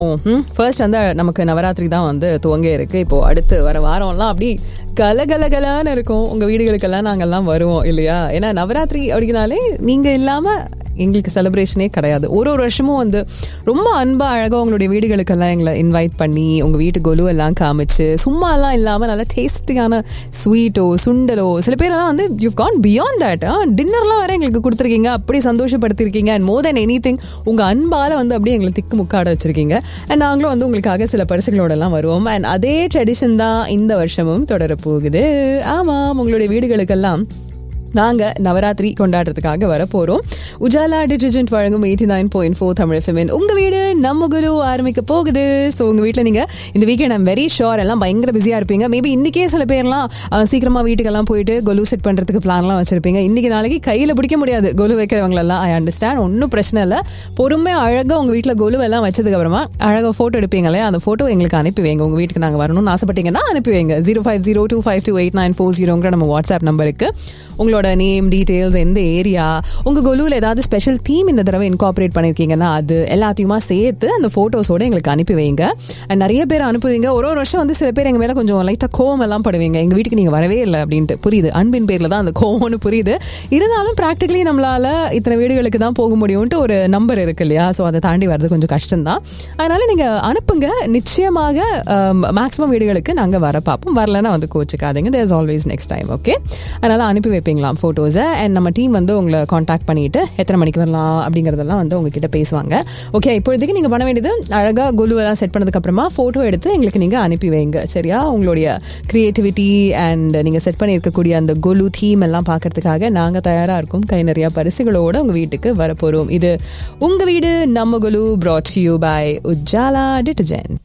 first வந்து நமக்கு நவராத்திரி தான் வந்து துவங்க இருக்கு இப்போ அடுத்து வர வாரம்லாம் அப்படி கலகலகலான்னு இருக்கும் உங்க வீடுகளுக்கெல்லாம் நாங்கெல்லாம் வருவோம் இல்லையா ஏன்னா நவராத்திரி அப்படின்னாலே நீங்க இல்லாம எங்களுக்கு செலிப்ரேஷனே கிடையாது ஒரு ஒரு வருஷமும் வந்து ரொம்ப அன்பா அழகா உங்களுடைய வீடுகளுக்கெல்லாம் எங்களை இன்வைட் பண்ணி உங்க வீட்டு கொலு எல்லாம் காமிச்சு சும்மாலாம் இல்லாம நல்ல டேஸ்டியான ஸ்வீட்டோ சுண்டலோ சில பேரெல்லாம் வந்து யூ கான் பியாண்ட் தட் டின்னர்லாம் வேற எங்களுக்கு கொடுத்துருக்கீங்க அப்படி சந்தோஷப்படுத்திருக்கீங்க and more then any thing உங்க அன்பால வந்து அப்படியே எங்களை திக்கு முக்காட வச்சிருக்கீங்க அண்ட் நாங்களும் வந்து உங்களுக்காக சில பரிசுகளோட எல்லாம் வருவோம் அண்ட் அதே ட்ரெடிஷன் தான் இந்த வருஷமும் தொடர போகுது ஆமாம் உங்களுடைய வீடுகளுக்கெல்லாம் நாங்கள் நவராத்திரி கொண்டாடுறதுக்காக வர போகிறோம் உஜாலா டிட்டர்ஜென்ட் வழங்கும் eighty nine point four Tamil எஃப்எம்என் உங்கள் வீடு நம்ம குரு ஆரம்பிக்க போகுது ஸோ உங்கள் வீட்டில் நீங்கள் இந்த வீக்கெண்ட் ஐம் வெரி ஷோர் எல்லாம் பயங்கர பிஸியாக இருப்பீங்க மேபி இன்றைக்கே சில பேர்லாம் அஹ், சீக்கிரமா வீட்டுக்கெல்லாம் போயிட்டு கொலு செட் பண்ணுறதுக்கு பிளான்லாம் வச்சுருப்பீங்க இன்றைக்கி நாளைக்கு கையில் பிடிக்க முடியாது கொலு வைக்கிறவங்களெல்லாம் ஐ அண்டர்ஸ்டாண்ட் ஒன்றும் பிரச்சனை இல்லை பொறுமையாக அழகாக உங்கள் வீட்டில் கொலு எல்லாம் வச்சதுக்கப்புறமா அழகாக ஃபோட்டோ எடுப்பீங்களே அந்த ஃபோட்டோ எங்களுக்கு அனுப்பி வைங்க உங்கள் வீட்டுக்கு நாங்கள் வரணும்னு ஆசைப்பட்டீங்கன்னா அனுப்பி வைங்க zero five zero two five two eight nine four ஜீரோங்கிற நம்ம வாட்ஸ்அப் நம்பருக்கு உங்களோட நேம் டீட்டெயில்ஸ் எந்த ஏரியா உங்கள் கொலுவில் ஏதாவது ஸ்பெஷல் தீம் இந்த தடவை இன்கார்பரேட் பண்ணியிருக்கீங்கன்னா அது எல்லாத்தையுமா சேர்த்து அந்த ஃபோட்டோஸோட எங்களுக்கு அனுப்பி வைங்க And நிறைய பேர் அனுப்புவீங்க ஒரு ஒரு வருஷம் வந்து சில பேர் எங்கள் மேலே கொஞ்சம் லைட்டாக கோவம் எல்லாம் படுவீங்க எங்கள் வீட்டுக்கு நீங்கள் வரவே இல்லை அப்படின்ட்டு புரியுது அன்பின் பேரில் தான் அந்த கோவம்னு புரியுது இருந்தாலும் ப்ராக்டிகலி நம்மளால இத்தனை வீடுகளுக்கு தான் போக முடியும்ட்டு ஒரு நம்பர் இருக்கு இல்லையா ஸோ அதை தாண்டி வர்றது கொஞ்சம் கஷ்டம் தான் அதனால நீங்கள் அனுப்புங்க நிச்சயமாக மேக்ஸிமம் வீடுகளுக்கு நாங்கள் வர பார்ப்போம் வரலன்னா வந்து கோச்சுக்காதீங்க there is always next time okay அதனால அனுப்பி வைப்பீங்களாம் ஃபோட்டோஸை அண்ட் நம்ம டீம் வந்து உங்களை காண்டாக்ட் பண்ணிட்டு எத்தனை மணிக்கு வரலாம் அப்படிங்கிறதெல்லாம் வந்து உங்ககிட்ட பேசுவாங்க ஓகே இப்போதைக்கு நீங்கள் பண்ண வேண்டியது அழகாக குலுவெல்லாம் செட் பண்ணதுக்கு அப்புறமா ஃபோட்டோ எடுத்து எங்களுக்கு நீங்கள் அனுப்பி வைங்க சரியா உங்களுடைய கிரியேட்டிவிட்டி அண்ட் நீங்கள் செட் பண்ணியிருக்கக்கூடிய அந்த கொலு தீம் எல்லாம் பார்க்கறதுக்காக நாங்கள் தயாராக இருக்கோம் கை நிறையா பரிசுகளோட உங்கள் வீட்டுக்கு வரப்போகிறோம் இது உங்கள் வீடு நம்ம Golu brought you by Ujala detergent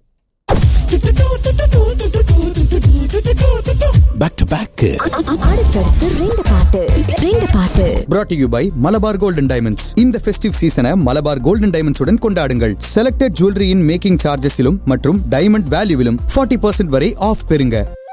back to back அடுத்தடுத்து ரெண்டு பாட்டு ரெண்டு பாட்டு brought to you by Malabar golden diamonds இந்த ஃபெஸ்டிவ் சீசனை மலபார் கோல்டன் டைமண்ட்ஸ் உடன் கொண்டாடுங்கள் செலக்டட் ஜுவல்லரியின் மேக்கிங் சார்ஜஸிலும் மற்றும் டைமண்ட் வேல்யூவிலும் 40% வரை ஆஃப் பெறுங்க